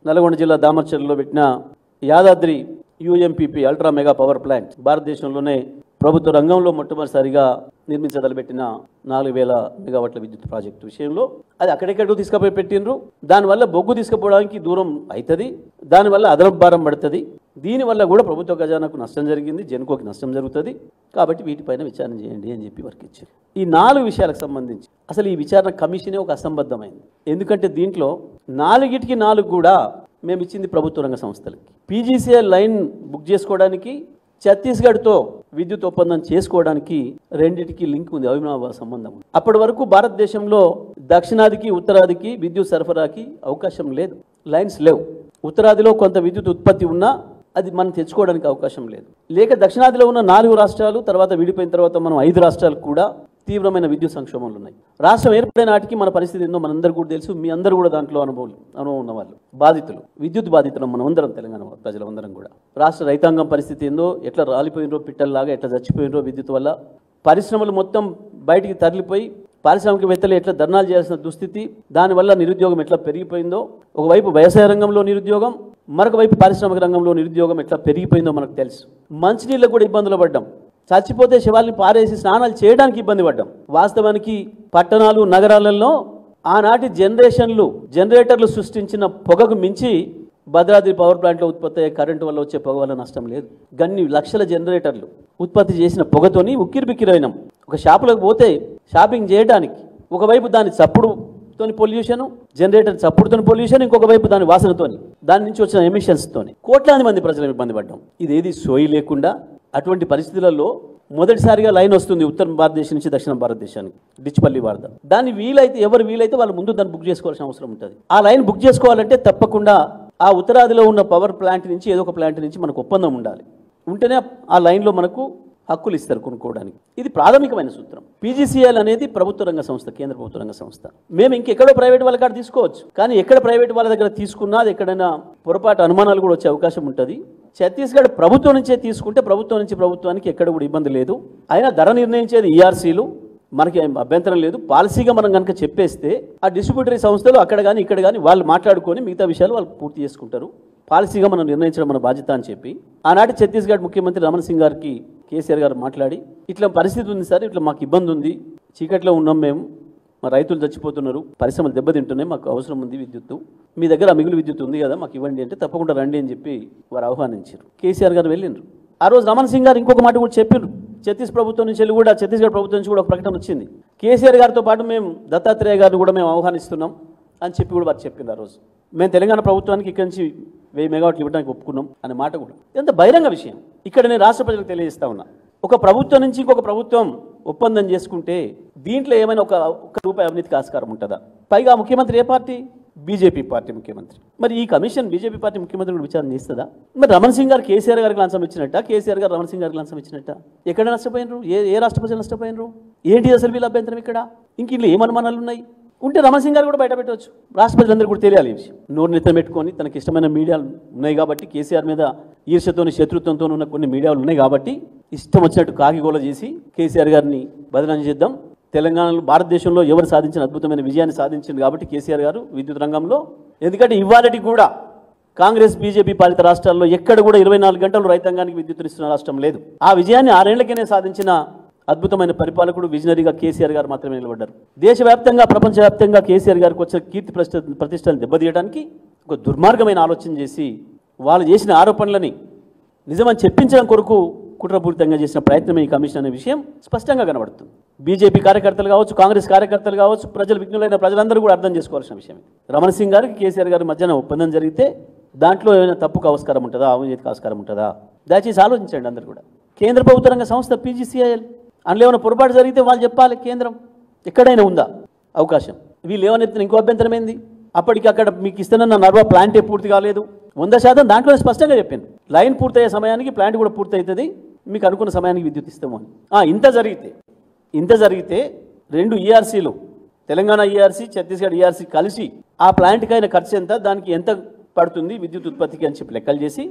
నల్గొండ జిల్లా దామర్చర్లో పెట్టిన Yadadri UMPP ultra mega power plant భారతదేశంలోనే ప్రభుత్వ రంగంలో మొట్టమొదటిసారిగా నిర్మించదలబెట్టిన నాలుగు వేల మెగావాట్ల విద్యుత్ ప్రాజెక్టు విషయంలో అది అక్కడెక్కడికో తీసుకుపోయి పెట్టిండ్రు దానివల్ల బొగ్గు తీసుకుపోవడానికి దూరం అవుతుంది దానివల్ల అదనపు భారం పడుతుంది దీనివల్ల కూడా ప్రభుత్వ ఖజానాకు నష్టం జరిగింది జెన్కోకి నష్టం జరుగుతుంది కాబట్టి వీటిపైన విచారణ చేయండి అని చెప్పి వారికి ఇచ్చారు ఈ నాలుగు విషయాలకు సంబంధించి అసలు ఈ విచారణ కమిషనే ఒక అసంబద్ధమైంది ఎందుకంటే దీంట్లో నాలుగిటికి నాలుగు కూడా మేము ఇచ్చింది ప్రభుత్వ రంగ సంస్థలకి పీజీసీఎల్ లైన్ బుక్ చేసుకోవడానికి ఛత్తీస్గఢ్తో విద్యుత్ ఒప్పందం చేసుకోవడానికి రెండిటికి లింక్ ఉంది అవినాభావ సంబంధం ఉంది. అప్పటి వరకు భారతదేశంలో దక్షిణాదికి ఉత్తరాదికి విద్యుత్ సరఫరాకి అవకాశం లేదు లైన్స్ లేవు ఉత్తరాదిలో కొంత విద్యుత్ ఉత్పత్తి ఉన్నా అది మనం తెచ్చుకోవడానికి అవకాశం లేదు లేక దక్షిణాదిలో ఉన్న నాలుగు రాష్ట్రాలు తర్వాత విడిపోయిన తర్వాత మనం ఐదు రాష్ట్రాలు కూడా తీవ్రమైన విద్యుత్ సంక్షోభంలో ఉన్నాయి రాష్ట్రం ఏర్పడిన నాటికి మన పరిస్థితి ఏందో మనందరికీ కూడా తెలుసు మీ అందరూ కూడా దాంట్లో అనుభవం అనుభవం ఉన్న వాళ్ళు బాధితులు విద్యుత్ బాధితులు మనం అందరం తెలంగాణ ప్రజలందరం కూడా రాష్ట్ర రైతాంగం పరిస్థితి ఏందో ఎట్లా రాలిపోయినరో పిట్టల్లాగా ఎట్లా చచ్చిపోయినరో విద్యుత్ వల్ల పరిశ్రమలు మొత్తం బయటికి తరలిపోయి పారిశ్రామికవేత్తలు ఎట్లా ధర్నాలు చేయాల్సిన దుస్థితి దానివల్ల నిరుద్యోగం ఎట్లా పెరిగిపోయిందో ఒకవైపు వ్యవసాయ రంగంలో నిరుద్యోగం మరొక వైపు పారిశ్రామిక రంగంలో నిరుద్యోగం ఎట్లా పెరిగిపోయిందో మనకు తెలుసు మంచినీళ్ళకు కూడా ఇబ్బందులు పడ్డాం చచ్చిపోతే శవాల్ని పారేసి స్నానాలు చేయడానికి ఇబ్బంది పడ్డాం వాస్తవానికి పట్టణాలు నగరాలలో ఆనాటి జనరేషన్లు జనరేటర్లు సృష్టించిన పొగకు మించి భద్రాద్రి పవర్ ప్లాంట్లో ఉత్పత్తి అయ్యే కరెంటు వల్ల వచ్చే పొగ వల్ల నష్టం లేదు గన్ని లక్షల జనరేటర్లు ఉత్పత్తి చేసిన పొగతోని ఉక్కిరి బిక్కిరైనాం ఒక షాపులకు పోతే షాపింగ్ చేయడానికి ఒకవైపు దాని చప్పుడుతోని పొల్యూషన్ జనరేటర్ చప్పుడుతోని పొల్యూషన్ ఇంకొక వైపు దాని వాసనతోని దాని నుంచి వచ్చిన ఎమిషన్స్తోని కోట్లాది మంది ప్రజలు ఇబ్బంది పడ్డాం ఇదేది సోయి లేకుండా అటువంటి పరిస్థితులలో మొదటిసారిగా లైన్ వస్తుంది ఉత్తర భారతదేశం నుంచి దక్షిణ భారతదేశానికి డిచ్పల్లి వారద దాన్ని వీలైతే ఎవరు వీలైతే వాళ్ళు ముందు దాన్ని బుక్ చేసుకోవాల్సిన అవసరం ఉంటుంది ఆ లైన్ బుక్ చేసుకోవాలంటే తప్పకుండా ఆ ఉత్తరాదిలో ఉన్న పవర్ ప్లాంట్ నుంచి ఏదో ఒక ప్లాంట్ నుంచి మనకు ఒప్పందం ఉండాలి ఉంటేనే ఆ లైన్లో మనకు హక్కులు ఇస్తారు కొనుక్కోవడానికి ఇది ప్రాథమికమైన సూత్రం పీజీసీఎల్ అనేది ప్రభుత్వ రంగ సంస్థ కేంద్ర ప్రభుత్వ రంగ సంస్థ మేము ఇంకెక్కడో ప్రైవేట్ వాళ్ళ కాడ తీసుకోవచ్చు కానీ ఎక్కడ ప్రైవేట్ వాళ్ళ దగ్గర తీసుకున్నా అది ఎక్కడైనా పొరపాటు అనుమానాలు కూడా వచ్చే అవకాశం ఉంటుంది ఛత్తీస్గఢ్ ప్రభుత్వం నుంచే తీసుకుంటే ప్రభుత్వం నుంచి ప్రభుత్వానికి ఎక్కడ కూడా ఇబ్బంది లేదు అయినా ధర నిర్ణయించేది ఈఆర్సీలు మనకి ఏం అభ్యంతరం లేదు పాలసీగా మనం కనుక చెప్పేస్తే ఆ డిస్ట్రిబ్యూటరీ సంస్థలు అక్కడ కానీ ఇక్కడ కానీ వాళ్ళు మాట్లాడుకొని మిగతా విషయాలు వాళ్ళు పూర్తి చేసుకుంటారు పాలసీగా మనం నిర్ణయించడం మన బాధ్యత అని చెప్పి ఆనాటి ఛత్తీస్గఢ్ ముఖ్యమంత్రి రమణ్ సింగ్ గారికి కేసీఆర్ గారు మాట్లాడి ఇట్లా పరిస్థితి ఉంది సార్ ఇట్లా మాకు ఇబ్బంది ఉంది చీకట్లో ఉన్నాం మేము మా రైతులు చచ్చిపోతున్నారు పరిశ్రమలు దెబ్బతింటున్నాయి మాకు అవసరం ఉంది విద్యుత్తు మీ దగ్గర ఆ మిగులు విద్యుత్ ఉంది కదా మాకు ఇవ్వండి అంటే తప్పకుండా రండి అని చెప్పి వారు ఆహ్వానించారు కేసీఆర్ గారు వెళ్ళిండ్రు ఆ రోజు రమణ్ సింగ్ గారు ఇంకొక మాట కూడా చెప్పారు ఛత్తీస్ ప్రభుత్వం నుంచి వెళ్ళి కూడా ఛత్తీస్గఢ్ ప్రభుత్వం నుంచి కూడా ఒక ప్రకటన వచ్చింది కేసీఆర్ గారితో పాటు మేము దత్తాత్రేయ గారిని కూడా మేము ఆహ్వానిస్తున్నాం అని చెప్పి కూడా వారు చెప్పింది ఆ రోజు మేము తెలంగాణ ప్రభుత్వానికి ఇక్కడి నుంచి వెయ్యి మెగావాట్లు ఇవ్వడానికి ఒప్పుకున్నాం అనే మాట కూడా ఎంత బహిరంగ విషయం ఇక్కడ నేను రాష్ట్ర ప్రజలకు తెలియజేస్తా ఉన్నా ఒక ప్రభుత్వం నుంచి ఇంకొక ప్రభుత్వం ఒప్పందం చేసుకుంటే దీంట్లో ఏమైనా ఒక ఒక రూపాయి అవినీతికి ఆస్కారం ఉంటుందా పైగా ముఖ్యమంత్రి ఏ పార్టీ బీజేపీ పార్టీ ముఖ్యమంత్రి మరి ఈ కమిషన్ బీజేపీ పార్టీ ముఖ్యమంత్రి కూడా విచారణ చేస్తుందా మరి రమణ్ సింగ్ గారు కేసీఆర్ గారికి లంచం ఇచ్చినట్ట కేసీఆర్ గారు రమణ్ సింగ్ గారికి లంచం ఇచ్చినట్ట ఎక్కడ నష్టపోయినరు ఏ ఏ రాష్ట్ర ప్రజలు నష్టపోయినరు ఏంటి అసలు వీళ్ళ అభ్యంతరం ఇక్కడ ఇంక ఇంట్లో ఏం అనుమానాలు ఉన్నాయి ఉంటే రమణ్ సింగ్ గారు కూడా బయట పెట్టవచ్చు రాష్ట్ర ప్రజలందరూ కూడా తెలియాలి ఈ విషయం నోరు నెత్తం పెట్టుకొని తనకి ఇష్టమైన మీడియాలు ఉన్నాయి కాబట్టి కేసీఆర్ మీద ఈర్ష్యతోని శత్రుత్వంతో ఉన్న కొన్ని మీడియాలు ఉన్నాయి కాబట్టి ఇష్టం వచ్చినట్టు కాకిగోల చేసి కేసీఆర్ గారిని బదనాం చేద్దాం తెలంగాణలో భారతదేశంలో ఎవరు సాధించిన అద్భుతమైన విజయాన్ని సాధించింది కాబట్టి కేసీఆర్ గారు విద్యుత్ రంగంలో ఎందుకంటే ఇవాళటి కూడా కాంగ్రెస్ బీజేపీ పాలిత రాష్ట్రాల్లో ఎక్కడ కూడా ఇరవై నాలుగు గంటలు రైతాంగానికి విద్యుత్తునిస్తున్న రాష్ట్రం లేదు ఆ విజయాన్ని ఆరేళ్లకేనే సాధించిన అద్భుతమైన పరిపాలకుడు విజనరీగా కేసీఆర్ గారు మాత్రమే నిలబడ్డారు దేశవ్యాప్తంగా ప్రపంచవ్యాప్తంగా కేసీఆర్ గారికి వచ్చిన కీర్తి ప్రతిష్ట ప్రతిష్టలు దెబ్బతీయడానికి ఒక దుర్మార్గమైన ఆలోచన చేసి వాళ్ళు చేసిన ఆరోపణలని నిజమని చెప్పించడం కొరకు కుట్రపూరితంగా చేసిన ప్రయత్నం ఈ కమిషన్ అనే విషయం స్పష్టంగా కనబడుతుంది బీజేపీ కార్యకర్తలు కావచ్చు కాంగ్రెస్ కార్యకర్తలు కావచ్చు ప్రజలు విఘ్నులైన ప్రజలందరూ కూడా అర్థం చేసుకోవాల్సిన విషయం రమణ సింగ్ గారికి కేసీఆర్ గారి మధ్యన ఒప్పందం జరిగితే దాంట్లో ఏమైనా తప్పుకు ఆస్కారం ఉంటుందా అవినీతికి ఆస్కారం ఉంటుందా దయచేసి ఆలోచించండి అందరు కూడా కేంద్ర ప్రభుత్వ రంగ సంస్థ పీజీసీఐఎల్ అందులో ఏమైనా పొరపాటు జరిగితే వాళ్ళు చెప్పాలి కేంద్రం ఎక్కడైనా ఉందా అవకాశం వీళ్ళు ఏమైనా చెప్తున్నా ఇంకో అభ్యంతరం ఏంది అప్పటికి అక్కడ మీకు ఇస్తున్న నర్వా ప్లాంటే పూర్తి కాలేదు వంద శాతం దాంట్లో స్పష్టంగా చెప్పాను లైన్ పూర్తయ్యే సమయానికి ప్లాంట్ కూడా పూర్తి అవుతుంది మీకు అనుకున్న సమయానికి విద్యుత్ ఇస్తాము అని ఆ, ఇంత జరిగితే ఇంత జరిగితే రెండు ఈఆర్సీలు తెలంగాణ ఈఆర్సీ ఛత్తీస్గఢ్ ఈఆర్సీ కలిసి ఆ ప్లాంట్కి అయిన ఖర్చు ఎంత దానికి ఎంత పడుతుంది విద్యుత్ ఉత్పత్తికి అని చెప్పి లెక్కలు చేసి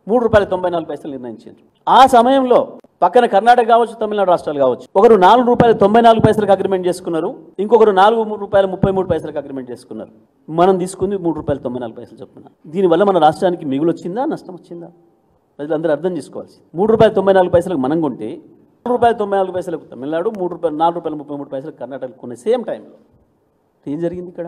మూడు రూపాయల తొంభై నాలుగు పైసలు నిర్ణయించారు ఆ సమయంలో పక్కన కర్ణాటక కావచ్చు తమిళనాడు రాష్ట్రాలు కావచ్చు ఒకరు నాలుగు రూపాయల తొంభై నాలుగు పైసలకు అగ్రిమెంట్ చేసుకున్నారు ఇంకొకరు నాలుగు మూడు రూపాయల ముప్పై మూడు పైసలకు అగ్రిమెంట్ చేసుకున్నారు మనం తీసుకుంది మూడు రూపాయల తొంభై నాలుగు పైసలు చొప్పున దీనివల్ల మన రాష్ట్రానికి మిగులు వచ్చిందా నష్టం వచ్చిందా ప్రజలందరూ అర్థం చేసుకోవాల్సి మూడు రూపాయల తొంభై నాలుగు పైసలకు మనం కొంటే మూడు రూపాయల తొంభై నాలుగు పైసలకు తమిళనాడు మూడు రూపాయలు నాలుగు రూపాయల ముప్పై మూడు పైసలకు కర్ణాటక కొనే సేమ్ టైంలో ఏం జరిగింది ఇక్కడ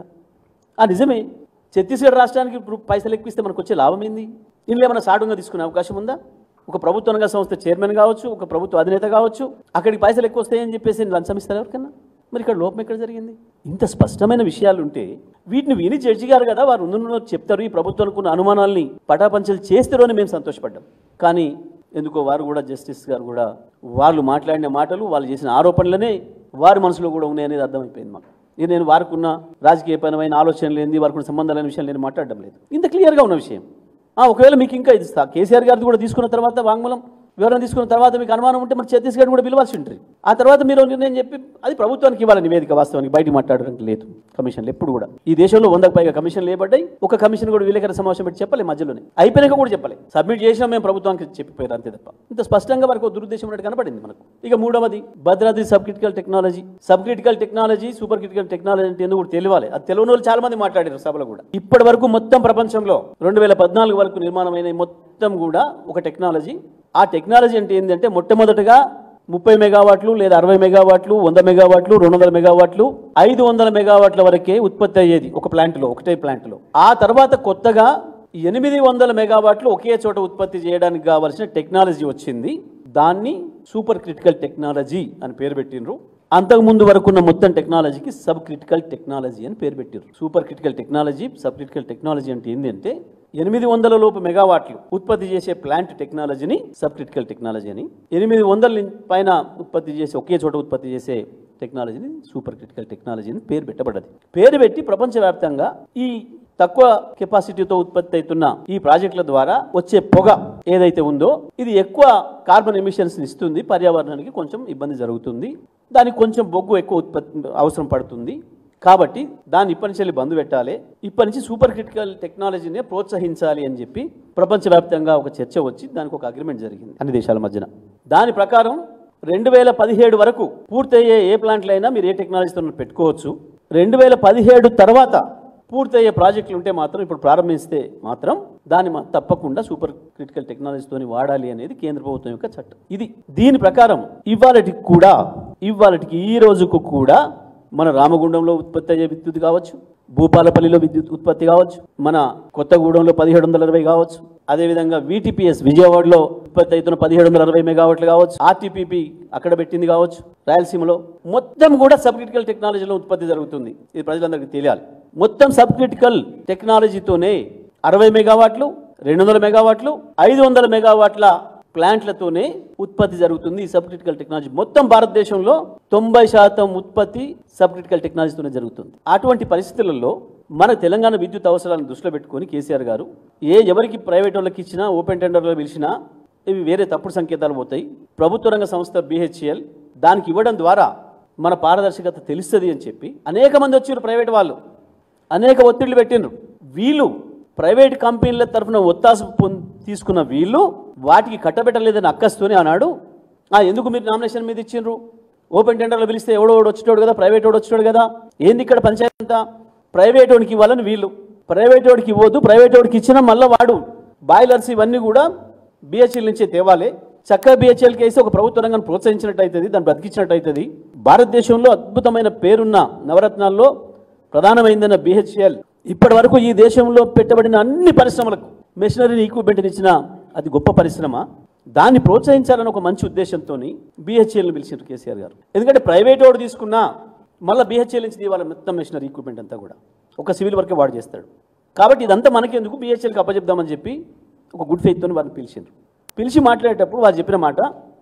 ఆ నిజమే ఛత్తీస్గఢ్ రాష్ట్రానికి ఇప్పుడు పైసలు ఎక్కువ ఇస్తే మనకు వచ్చే లాభం ఏంది ఇందులో ఏమైనా సాటుగా తీసుకునే అవకాశం ఉందా ఒక ప్రభుత్వ రంగ సంస్థ చైర్మన్ కావచ్చు ఒక ప్రభుత్వ అధినేత కావచ్చు అక్కడికి పైసలు ఎక్కువ వస్తాయని చెప్పేసి లంచం ఇస్తారు ఎవరికన్నా మరి ఇక్కడ లోపం ఎక్కడ జరిగింది ఇంత స్పష్టమైన విషయాలు ఉంటే వీటిని విని జడ్జి గారు కదా వారు ఉన్న చెప్తారు ఈ ప్రభుత్వానికి ఉన్న అనుమానాల్ని పటాపంచలు చేస్తారో అని మేము సంతోషపడ్డాం కానీ ఎందుకో వారు కూడా జస్టిస్ గారు కూడా వాళ్ళు మాట్లాడిన మాటలు వాళ్ళు చేసిన ఆరోపణలనే వారి మనసులో కూడా ఉన్నాయనేది అర్థమైపోయింది మాకు ఇది నేను వారికి ఉన్న రాజకీయపరమైన ఆలోచనలు ఏంది వారికి ఉన్న సంబంధాలైన విషయాలు నేను మాట్లాడడం లేదు ఇంత క్లియర్గా ఉన్న విషయం ఆ, ఒకవేళ మీకు ఇంకా ఇది ఇస్తా కేసీఆర్ గారిది కూడా తీసుకున్న తర్వాత వాంగ్మూలం వివరణ తీసుకున్న తర్వాత మీకు అనుమానం ఉంటే మరి ఛత్తీస్గఢ్ కూడా పిలవాల్సి ఉంటుంది ఆ తర్వాత మీరు నిర్ణయం చెప్పి అది ప్రభుత్వానికి ఇవ్వాలి నివేదిక వాస్తవానికి బయటికి మాట్లాడడానికి లేదు కమిషన్లు ఎప్పుడు కూడా ఈ దేశంలో వందకు పైగా కమిషన్లు లేబడ్డాయి ఒక కమిషన్ కూడా విలేకరుల సమావేశం పెట్టి చెప్పలే మధ్యలోనే అయిపోయినాక కూడా చెప్పలే సబ్మిట్ చేసినా మేము ప్రభుత్వానికి చెప్పిపోయారు అంతే తప్ప ఇంత స్పష్టంగా వరకు దురుద్దేశం ఉన్నట్టు కనపడింది మనకు ఇక మూడవది Bhadradri sub critical technology sub critical technology super critical technology అంటే ఎందుకు కూడా తెలియాలి అది తెలియని వాళ్ళు చాలా మంది మాట్లాడారు సభలో కూడా ఇప్పటి వరకు మొత్తం ప్రపంచంలో రెండు వేల పద్నాలుగు వరకు నిర్మాణమైన ఈ మొత్తం కూడా ఒక టెక్నాలజీ ఆ టెక్నాలజీ అంటే ఏంటంటే మొట్టమొదటగా ముప్పై మెగావాట్లు లేదా అరవై మెగావాట్లు వంద మెగావాట్లు రెండు వందల మెగావాట్లు ఐదు వందల మెగావాట్ల వరకే ఉత్పత్తి అయ్యేది ఒక ప్లాంట్లో ఒకటే ప్లాంట్లో ఆ తర్వాత కొత్తగా ఎనిమిది వందల మెగావాట్లు ఒకే చోట ఉత్పత్తి చేయడానికి కావాల్సిన టెక్నాలజీ వచ్చింది దాన్ని సూపర్ క్రిటికల్ టెక్నాలజీ అని పేరు పెట్టినరు అంతకుముందు వరకు ఉన్న మొత్తం టెక్నాలజీకి సబ్ క్రిటికల్ టెక్నాలజీ అని పేరు పెట్టారు super critical technology sub critical technology అంటే ఏంటి అంటే ఎనిమిది వందల లోపు మెగావాట్లు ఉత్పత్తి చేసే ప్లాంట్ టెక్నాలజీని సబ్ క్రిటికల్ టెక్నాలజీ అని ఎనిమిది వందల పైన ఉత్పత్తి చేసే ఒకే చోట ఉత్పత్తి చేసే టెక్నాలజీని సూపర్ క్రిటికల్ టెక్నాలజీ అని పేరు పెట్టబడ్డది పేరు పెట్టి ప్రపంచవ్యాప్తంగా ఈ తక్కువ కెపాసిటీతో ఉత్పత్తి అవుతున్న ఈ ప్రాజెక్టుల ద్వారా వచ్చే పొగ ఏదైతే ఉందో ఇది ఎక్కువ కార్బన్ ఎమిషన్స్ ఇస్తుంది పర్యావరణానికి కొంచెం ఇబ్బంది జరుగుతుంది దానికి కొంచెం బొగ్గు ఎక్కువ ఉత్పత్తి అవసరం పడుతుంది కాబట్టి దాన్ని ఇప్పటి నుంచి వెళ్ళి బంద్ పెట్టాలి ఇప్పటి నుంచి సూపర్ క్రిటికల్ టెక్నాలజీని ప్రోత్సహించాలి అని చెప్పి ప్రపంచవ్యాప్తంగా ఒక చర్చ వచ్చి దానికి ఒక అగ్రిమెంట్ జరిగింది అన్ని దేశాల మధ్యన దాని ప్రకారం రెండు వేల పదిహేడు వరకు పూర్తయ్యే ఏ ప్లాంట్లు అయినా మీరు ఏ టెక్నాలజీతో పెట్టుకోవచ్చు రెండు వేల పదిహేడు తర్వాత పూర్తయ్యే ప్రాజెక్టులు ఉంటే మాత్రం ఇప్పుడు ప్రారంభిస్తే మాత్రం దాన్ని మా- తప్పకుండా సూపర్ క్రిటికల్ టెక్నాలజీతోని వాడాలి అనేది కేంద్ర ప్రభుత్వం యొక్క చట్టం ఇది దీని ప్రకారం ఇవాళటికి కూడా ఇవాళటికి ఈ రోజుకు కూడా మన రామగుండంలో ఉత్పత్తి అయ్యే విద్యుత్ కావచ్చు భూపాలపల్లిలో విద్యుత్ ఉత్పత్తి కావచ్చు మన కొత్తగూడెంలో పదిహేడు వందల ఇరవై కావచ్చు అదేవిధంగా వీటీపీఎస్ విజయవాడలో ఉత్పత్తి అవుతున్న పదిహేడు వందల అరవై మెగావాట్లు కావచ్చు ఆర్టీపీపీ అక్కడ పెట్టింది కావచ్చు రాయలసీమలో మొత్తం కూడా సబ్ క్రిటికల్ టెక్నాలజీలో ఉత్పత్తి జరుగుతుంది ఇది ప్రజలందరికీ తెలియాలి మొత్తం సబ్ క్రిటికల్ టెక్నాలజీతోనే అరవై మెగావాట్లు రెండు వందల మెగావాట్లు ఐదు వందల మెగావాట్ల ప్లాంట్లతోనే ఉత్పత్తి జరుగుతుంది ఈ సబ్ క్రిటికల్ టెక్నాలజీ మొత్తం భారతదేశంలో తొంభై శాతం ఉత్పత్తి సబ్ క్రిటికల్ టెక్నాలజీతోనే జరుగుతుంది అటువంటి పరిస్థితులలో మన తెలంగాణ విద్యుత్ అవసరాలను దృష్టిలో పెట్టుకొని కేసీఆర్ గారు ఏ ఎవరికి ప్రైవేట్ వాళ్ళకి ఇచ్చినా ఓపెన్ టెండర్లో పిలిచినా ఇవి వేరే తప్పుడు సంకేతాలు పోతాయి ప్రభుత్వ రంగ సంస్థ బిహెచ్ఎల్ దానికి ఇవ్వడం ద్వారా మన పారదర్శకత తెలుస్తుంది అని చెప్పి అనేక మంది వచ్చారు ప్రైవేట్ వాళ్ళు అనేక ఒత్తిళ్లు పెట్టిండ్రు వీళ్ళు ప్రైవేట్ కంపెనీల తరఫున ఒత్తాసు పొంది తీసుకున్న వీళ్ళు వాటికి కట్టబెట్టలేదని అక్కస్తూనే అన్నాడు "ఆ, ఎందుకు మీరు నామినేషన్ మీద ఇచ్చిండ్రు ఓపెన్ టెండర్లో పిలిస్తే ఎవడో వాడు వచ్చేటోడు కదా ప్రైవేట్ వాడు వచ్చేటోడు కదా ఏంది ఇక్కడ పంచాయతీ అంతా ప్రైవేట్ వాడికి ఇవ్వాలని వీళ్ళు ప్రైవేట్ వాడికి ఇవ్వద్దు ప్రైవేట్ వాడికి ఇచ్చిన మళ్ళీ వాడు బాయిలర్స్ ఇవన్నీ కూడా బిహెచ్ఎల్ నుంచే తేవాలి చక్కగా బిహెచ్ఎల్ కేసి ఒక ప్రభుత్వ రంగాన్ని ప్రోత్సహించినట్టు అవుతుంది దాన్ని బ్రతికించినట్టు అవుతుంది భారతదేశంలో అద్భుతమైన పేరున్న నవరత్నాల్లో ప్రధానమైందన్న బిహెచ్ఎల్ ఇప్పటి వరకు ఈ దేశంలో పెట్టబడిన అన్ని పరిశ్రమలకు మెషినరీని ఈక్విప్మెంట్ని ఇచ్చిన అది గొప్ప పరిశ్రమ దాన్ని ప్రోత్సహించాలని ఒక మంచి ఉద్దేశంతో బిహెచ్ఎల్ని పిలిచారు కేసీఆర్ గారు ఎందుకంటే ప్రైవేట్ వాడు తీసుకున్నా మళ్ళీ బిహెచ్ఎల్ నుంచి ఇవ్వాలి మొత్తం మెషినరీ ఈక్విప్మెంట్ అంతా కూడా ఒక సివిల్ వర్కే వాడు చేస్తాడు కాబట్టి ఇదంతా మనకెందుకు బిహెచ్ఎల్కి అప్పచెప్దామని చెప్పి ఒక గుడ్ ఫెయిత్తోని వారిని పిలిచిండ్రు పిలిచి మాట్లాడేటప్పుడు వారు చెప్పిన మాట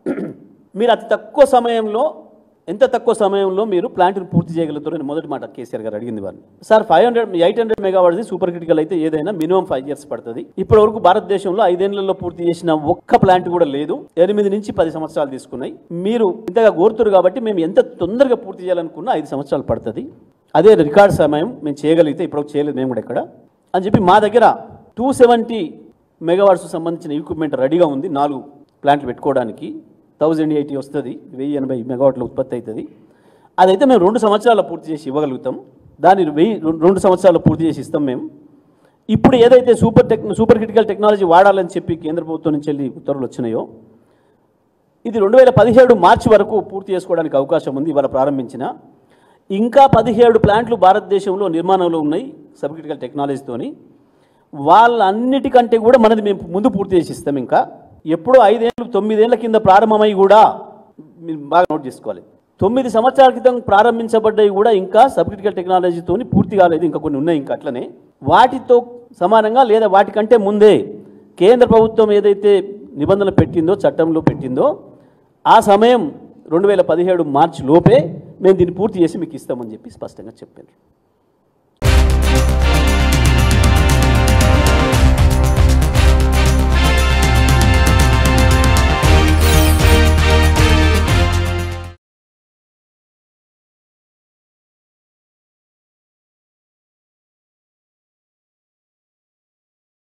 మీరు అతి తక్కువ సమయంలో ఎంత తక్కువ సమయంలో మీరు ప్లాంట్ని పూర్తి చేయగలుగుతారని మొదటి మాట కేసీఆర్ గారు అడిగింది వారిని sir five hundred eight hundred megawatts super critical అయితే ఏదైనా మినిమం ఫైవ్ ఇయర్స్ పడుతుంది ఇప్పటి వరకు భారతదేశంలో ఐదేళ్లలో పూర్తి చేసిన ఒక్క ప్లాంట్ కూడా లేదు ఎనిమిది నుంచి పది సంవత్సరాలు తీసుకున్నాయి మీరు ఇంతగా కోరుతురు కాబట్టి మేము ఎంత తొందరగా పూర్తి చేయాలనుకున్నా ఐదు సంవత్సరాలు పడుతుంది అదే రికార్డ్ సమయం మేము చేయగలిగితే ఇప్పుడు చేయలేదు మేము కూడా ఇక్కడ అని చెప్పి మా దగ్గర టూ సెవెంటీ మెగావాట్స్ సంబంధించిన ఎక్విప్మెంట్ రెడీగా ఉంది నాలుగు ప్లాంట్లు పెట్టుకోవడానికి థౌజండ్ ఎయిటీ వస్తుంది వెయ్యి ఎనభై మెగావాట్ల ఉత్పత్తి అవుతుంది అదైతే మేము రెండు సంవత్సరాలు పూర్తి చేసి ఇవ్వగలుగుతాం దాన్ని వెయ్యి రెండు సంవత్సరాలు పూర్తి చేసి ఇస్తాం మేము ఇప్పుడు ఏదైతే super tech super critical technology వాడాలని చెప్పి కేంద్ర ప్రభుత్వం నుంచి వెళ్ళి ఉత్తర్వులు వచ్చినాయో ఇది రెండు వేల పదిహేడు మార్చి వరకు పూర్తి చేసుకోవడానికి అవకాశం ఉంది ఇవాళ ప్రారంభించిన ఇంకా పదిహేడు ప్లాంట్లు భారతదేశంలో నిర్మాణంలో ఉన్నాయి సబ్ క్రిటికల్ టెక్నాలజీతోని వాళ్ళన్నిటికంటే కూడా మనది మేము ముందు పూర్తి చేసి ఇస్తాం ఇంకా ఎప్పుడో ఐదేళ్ళు తొమ్మిదేళ్ల కింద ప్రారంభమై కూడా మీరు బాగా నోట్ చేసుకోవాలి తొమ్మిది సంవత్సరాల క్రితం ప్రారంభించబడ్డాయి కూడా ఇంకా సబ్ క్రిటికల్ టెక్నాలజీతోని పూర్తి కాలేదు ఇంకా కొన్ని ఉన్నాయి ఇంకా అట్లనే వాటితో సమానంగా లేదా వాటికంటే ముందే కేంద్ర ప్రభుత్వం ఏదైతే నిబంధనలు పెట్టిందో చట్టంలో పెట్టిందో ఆ సమయం రెండు వేల పదిహేడు మార్చి లోపే మేము దీన్ని పూర్తి చేసి మీకు ఇస్తామని చెప్పి స్పష్టంగా చెప్పారు